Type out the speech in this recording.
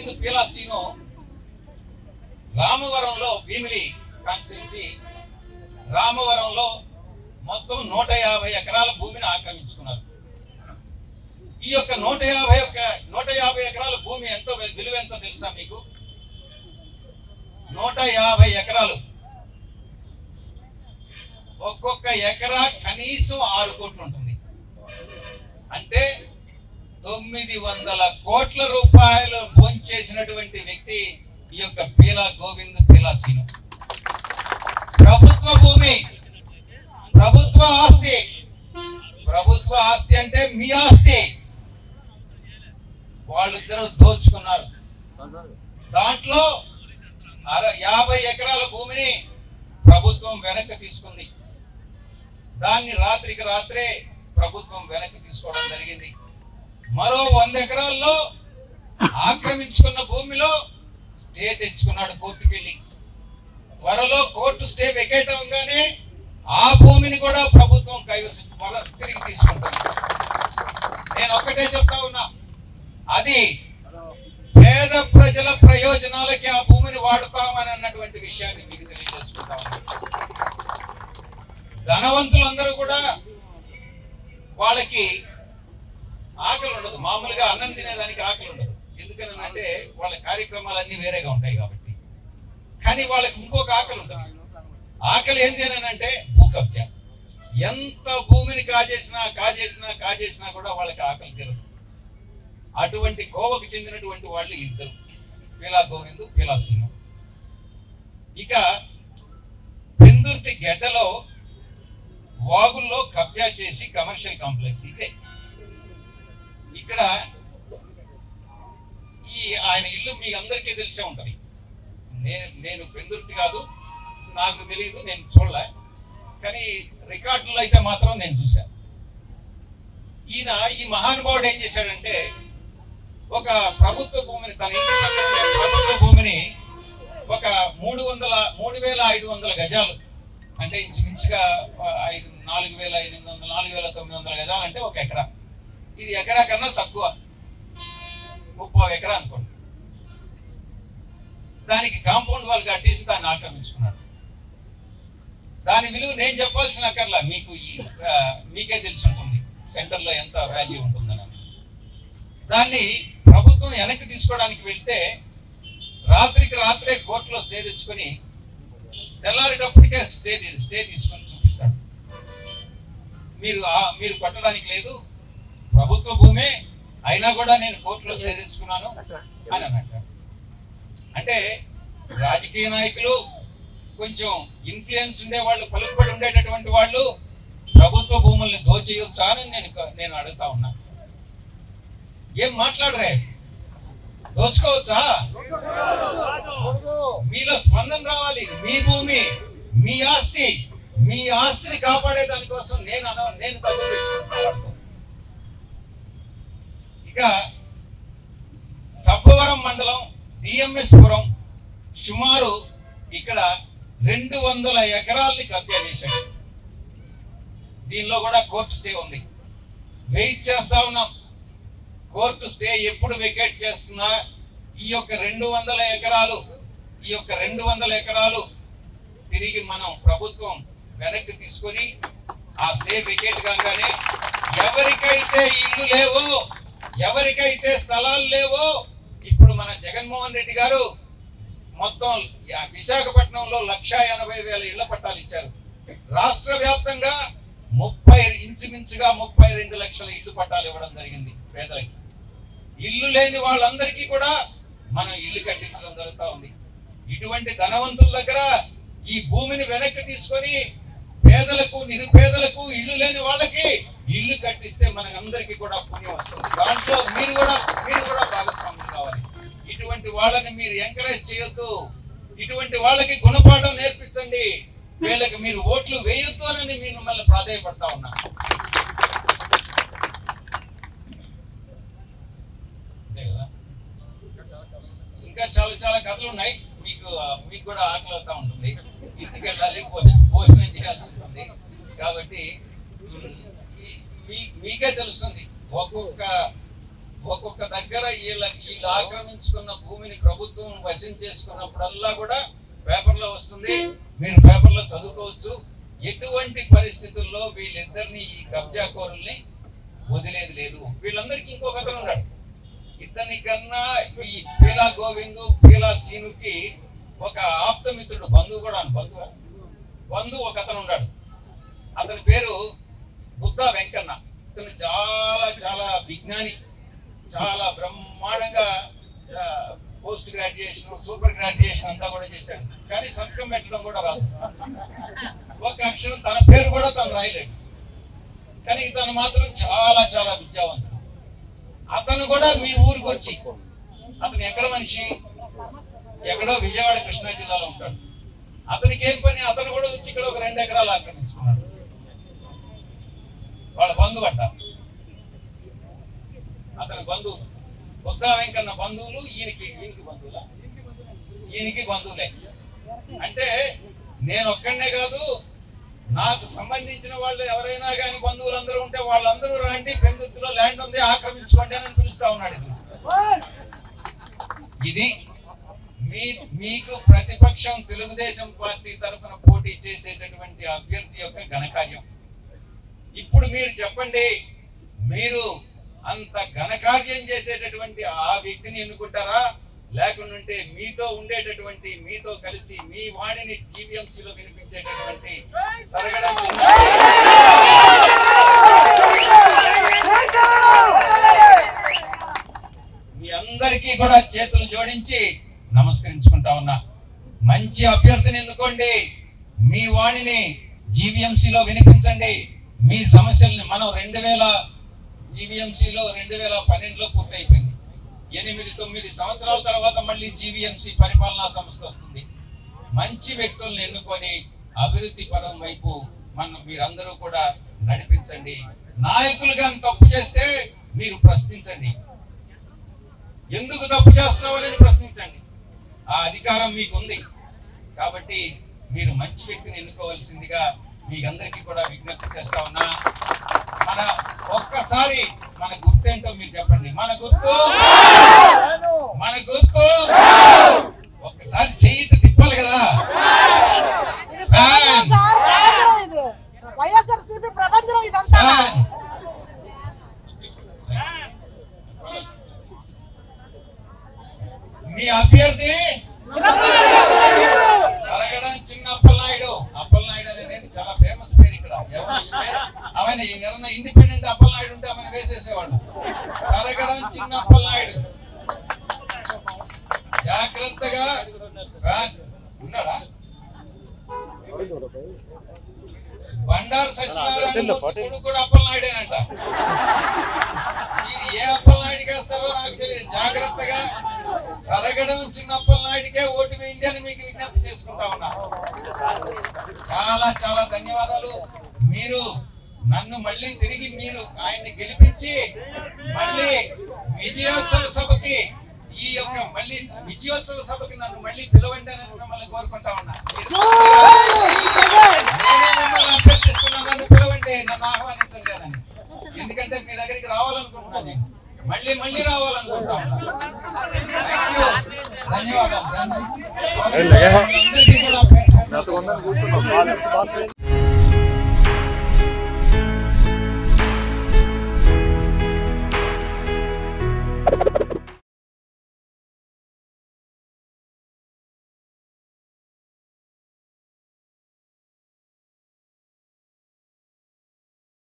గోవింద్ పీలాసీను రామవరంలో భీమిలి కాన్స్టిట్యున్సీ రామవరంలో మొత్తం నూట యాభై ఎకరాల భూమిని ఆక్రమించుకున్నారు ఈ యొక్క నూట యాభై ఒక్క నూట యాభై ఎకరాల భూమి ఎంతో విలువ ఎంతో తెలుసా మీకు నూట యాభై ఎకరాలు ఒక్కొక్క ఎకరా కనీసం ఆరు కోట్లు ఉంటుంది అంటే తొమ్మిది వందల కోట్ల రూపాయలు భోంచేసినటువంటి వ్యక్తి ఈ యొక్క పీలా గోవింద్ పీలా సీను ప్రభుత్వ భూమి ప్రభుత్వ ఆస్తి ప్రభుత్వ ఆస్తి అంటే మీ ఆస్తి వాళ్ళిద్దరూ దోచుకున్నారు దాంట్లో అర యాభై ఎకరాల భూమిని ప్రభుత్వం వెనక్కి తీసుకుంది దాన్ని రాత్రికి రాత్రే ప్రభుత్వం వెనక్కి తీసుకోవడం జరిగింది మరో వంద ఎకరాల్లో ఆక్రమించుకున్న భూమిలో స్టే తెచ్చుకున్నాడు కోర్టుకి వెళ్ళి త్వరలో కోర్టు స్టే వెకేట్ అవగానే ఆ భూమిని కూడా ప్రభుత్వం కైవసం మరో తిరిగి తీసుకుంటుంది నేను ఒక్కటే చెప్తా ఉన్నా అది పేద ప్రజల ప్రయోజనాలకి ఆ భూమిని వాడుతామని అన్నటువంటి విషయాన్ని మీకు తెలియజేసుకుంటా ఉన్నాను ధనవంతులందరూ కూడా వాళ్ళకి ఆకలి ఉండదు మామూలుగా అన్నం తినేదానికి ఆకలి ఉండదు ఎందుకని అంటే వాళ్ళ కార్యక్రమాలన్నీ వేరేగా ఉంటాయి కాబట్టి కానీ వాళ్ళకి ఇంకొక ఆకలి ఉంటుంది ఆకలి ఏంటి అని అంటే భూ కబ్జా ఎంత భూమిని కాజేసినా కాజేసినా కాజేసినా కూడా వాళ్ళకి ఆకలి తీరదు అటువంటి కోవకు చెందినటువంటి వాళ్ళు ఇద్దరు పీలా గోవిందు పీలా సింహం ఇక పెందుర్తి గెడ్డలో వాగుల్లో కబ్జా చేసి కమర్షియల్ కాంప్లెక్స్ ఇదే ఇక్కడ ఈ ఆయన ఇల్లు మీ అందరికీ తెలిసే ఉంటది నేను నేను పెందుర్తి కాదు నాకు తెలియదు నేను చూడలే కానీ రికార్డులో అయితే మాత్రం నేను చూశాను ఈయన ఈ మహానుభావుడు ఏం చేశాడంటే ఒక ప్రభుత్వ భూమిని తన ఇంటి పక్కన ఉండే ప్రభుత్వ భూమిని ఒక మూడు వందల మూడు వేల ఐదు వందల గజాలు అంటే ఇంచుమించుగా ఆ, ఐదు నాలుగు వేల ఎనిమిది వందల నాలుగు వేల తొమ్మిది వందల గజాలు అంటే ఒక ఎకరా ఇది ఎకరా కన్నా తక్కువ ముప్పై ఎకరా అనుకోండి దానికి కాంపౌండ్ వాల్ కట్టేసి దాన్ని ఆక్రమించుకున్నాడు దాని విలువ నేను చెప్పాల్సిన అక్కర్లా మీకు ఈ, ఆ, మీకే తెలిసి ఉంటుంది సెంటర్ లో ఎంత వాల్యూ ఉంటుందని దాన్ని ప్రభుత్వం వెనక్కి తీసుకోవడానికి వెళ్తే రాత్రికి రాత్రే కోర్టులో స్టే తెచ్చుకొని తెల్లారేటప్పటికే స్టే తీ- స్టే తీసుకొని చూపిస్తాడు మీరు ఆ- మీరు కొట్టడానికి లేదు ప్రభుత్వ భూమే అయినా కూడా నేను కోర్టులో స్టే తెచ్చుకున్నాను అని అన్నట్టు అంటే రాజకీయ నాయకులు కొంచెం ఇన్ఫ్లుయెన్స్ ఉండే వాళ్ళు పలుకుబడి ఉండేటటువంటి వాళ్ళు ప్రభుత్వ భూముల్ని దోచేయొచ్చా అని నేను నేను అడుగుతా ఉన్నా ఏం మాట్లాడరే దోచుకోవచ్చా మీలో స్పందన రావాలి మీ భూమి మీ ఆస్తి మీ ఆస్తిని కాపాడే దానికోసం నేను అన నేను తప్పు పెట్టుకుంటున్నాను. ఇక సబ్బవరం మండలం డిఎంఎస్ పురం సుమారు ఇక్కడ రెండు వందల ఎకరాల్ని కబ్జా చేశాడు దీనిలో కూడా కోర్టు స్టే ఉంది వెయిట్ చేస్తా ఉన్నాం కోర్టు స్టే ఎప్పుడు వెకేట్ చేస్తున్నా ఈ యొక్క రెండు వందల ఎకరాలు ఈ యొక్క రెండు వందల ఎకరాలు తిరిగి మనం ప్రభుత్వం వెనక్కి తీసుకొని ఆ స్టే వెకేట్ కాగానే ఎవరికైతే ఇల్లు లేవో ఎవరికైతే స్థలాలు లేవో ఇప్పుడు మన జగన్మోహన్ రెడ్డి గారు మొత్తం యా- విశాఖపట్నంలో లక్ష ఎనభై వేల ఇళ్ల పట్టాలు ఇచ్చారు రాష్ట్ర వ్యాప్తంగా ముప్పై ఇంచుమించుగా ముప్పై రెండు లక్షల ఇల్లు పట్టాలు ఇవ్వడం జరిగింది పేదలకి ఇల్లు లేని వాళ్ళందరికీ కూడా మనం ఇల్లు కట్టించడం జరుగుతా ఉంది ఇటువంటి ధనవంతుల దగ్గర ఈ భూమిని వెనక్కి తీసుకొని పేదలకు నిరుపేదలకు ఇల్లు లేని వాళ్ళకి ఇల్లు కట్టిస్తే మనకందరికీ కూడా పుణ్యం వస్తుంది దాంట్లో మీరు కూడా మీరు కూడా భాగస్వాములు కావాలి ఇటువంటి వాళ్ళని మీరు ఎంకరేజ్ చేయొద్దు ఇటువంటి వాళ్ళకి గుణపాఠం నేర్పించండి వీళ్ళకి మీరు ఓట్లు వేయొద్దు అని నేను మిమ్మల్ని ప్రాధాయపడతా ఉన్నా అంతే కదా ఇంకా చాలా చాలా కథలు ఉన్నాయి మీకు ఆ, మీకు కూడా ఆకలి అవుతా ఉంటుంది ఇంటికి వెళ్ళాలి భోజనం భోజనం చేయాల్సి ఉంటుంది కాబట్టి ఉమ్, ఈ- మీ- మీకే తెలుస్తుంది ఒక్కొక్క ఒక్కొక్క దగ్గర వీళ్ళ వీళ్ళు ఆక్రమించుకున్న భూమిని ప్రభుత్వం వశం చేసుకున్నప్పుడల్లా కూడా పేపర్లో వస్తుంది మీరు పేపర్లో చదువుకోవచ్చు ఎటువంటి పరిస్థితుల్లో వీళ్ళిద్దరిని ఈ కబ్జా కోరుల్ని వదిలేది లేదు వీళ్ళందరికీ ఇంకొక అతను ఉన్నాడు ఇతని కన్నా ఈ పీలా గోవిందు పీలా సీనుకి ఒక ఆప్తమిత్రుడు బంధువు కూడా బంధువు బంధువు ఒక అతను ఉన్నాడు అతని పేరు బుద్ధా వెంకన్న ఇతను చాలా చాలా విజ్ఞాని చాలా బ్రహ్మాండంగా పోస్ట్ గ్రాడ్యుయేషన్ సూపర్ గ్రాడ్యుయేషన్ అంతా కూడా చేశాడు కానీ సంతకం పెట్టడం కూడా రాదు ఒక అక్షరం తన పేరు కూడా తను రాయలేడు కానీ తను మాత్రం చాలా చాలా విద్యావంతుడు అతను కూడా మీ ఊరికి వచ్చి అతను ఎక్కడ మనిషి ఎక్కడో విజయవాడ కృష్ణా జిల్లాలో ఉంటాడు అతనికి ఏం పని అతను కూడా వచ్చి ఇక్కడ ఒక రెండు ఎకరాలు ఆక్రమించుకున్నాడు వాళ్ళ బంధువు అంట అతని బంధువు బుద్ధా వెంకన్న బంధువులు ఈయనకి ఈయనకి బంధువులా ఈయనకి బంధువులే అంటే నేను ఒక్కడనే కాదు నాకు సంబంధించిన వాళ్ళు ఎవరైనా కానీ బంధువులందరూ ఉంటే వాళ్ళందరూ రండి పెందుతులో ల్యాండ్ ఉంది ఆక్రమించుకోండి అని పిలుస్తా ఉన్నాడు ఇది ఇది మీ మీకు ప్రతిపక్షం తెలుగుదేశం పార్టీ తరఫున పోటీ చేసేటటువంటి అభ్యర్థి యొక్క ఘనకార్యం ఇప్పుడు మీరు చెప్పండి మీరు అంత ఘనకార్యం చేసేటటువంటి ఆ వ్యక్తిని ఎన్నుకుంటారా లేకుంటే మీతో ఉండేటటువంటి మీతో కలిసి మీ వాణిని జీవీఎంసీలో వినిపించేటటువంటి సరగడం మీ అందరికీ కూడా చేతులు జోడించి నమస్కరించుకుంటా ఉన్నా మంచి అభ్యర్థిని ఎన్నుకోండి మీ వాణిని జీవీఎంసీలో వినిపించండి మీ సమస్యల్ని మనం రెండు వేల జీవీఎంసీలో రెండు వేల పన్నెండులో పూర్తయిపోయింది ఎనిమిది తొమ్మిది సంవత్సరాల తర్వాత మళ్ళీ జీవీఎంసీ పరిపాలనా సంస్థ వస్తుంది మంచి వ్యక్తుల్ని ఎన్నుకొని అభివృద్ధి పదం వైపు మనం మీరందరూ కూడా నడిపించండి నాయకులు కానీ తప్పు చేస్తే మీరు ప్రశ్నించండి ఎందుకు తప్పు చేస్తున్నావు అనేది ప్రశ్నించండి ఆ అధికారం మీకు ఉంది కాబట్టి మీరు మంచి వ్యక్తిని ఎన్నుకోవాల్సిందిగా మీకందరికీ కూడా విజ్ఞప్తి చేస్తా ఉన్నా మన ఒక్కసారి మన గుర్తేంటో మీరు చెప్పండి మన గుర్తు మన గుర్తు ఒక్కసారి చెయ్యి ఇటు తిప్పాలి కదా ఫ్యాన్. సార్ ప్రబంధనం ఇది వైఎస్ఆర్ సిపి ప్రబంధనం ఇదంతా ఫ్యాన్. మీ అభ్యర్థి సరగడం చిన్న అప్పలనాయుడు అప్పలనాయుడు అనేది చాలా ఫేమస్ పేరు ఇక్కడ ఎవరు ఈ పేరు? ఆయన ఎవరైనా ఇండిపెండెంట్ అప్పలనాయుడు ఉంటే ఆమెను వేసేసేవాడు సరగడం చిన్న అప్పలనాయుడు జాగ్రత్తగా ఫ్యాన్. ఉన్నాడా బండారు సత్యనారాయణ కొడుకు కూడా అప్పలనాయుడేనంట మీరు ఏ అప్పలనాయుడికి వేస్తారో నాకు తెలియదు జాగ్రత్తగా సరగడం చిన్న అప్పలనాయుడికే ఓటు వేయండి అని మీకు విజ్ఞప్తి చేసుకుంటా ఉన్నా చాలా చాలా ధన్యవాదాలు మీరు నన్ను మళ్ళీ తిరిగి మీరు ఆయన్ని గెలిపించి మళ్ళీ విజయోత్సవ సభకి ఈ యొక్క మళ్ళీ విజయోత్సవ సభకి నన్ను మళ్ళీ పిలవండి అని మిమ్మల్ని కోరుకుంటా ఉన్నా నేనే మిమ్మల్ని అభ్యర్థిస్తున్నాను నన్ను పిలవండి నన్ను ఆహ్వానించండి అని ఎందుకంటే మీ దగ్గరికి రావాలనుకుంటున్నాను నేను మళ్ళీ మళ్ళీ రావాలనుకుంటా ఉన్నా Thank you. ధన్యవాదాలు అందరికీ కూడా పేరు పేరున కూర్చున్నాం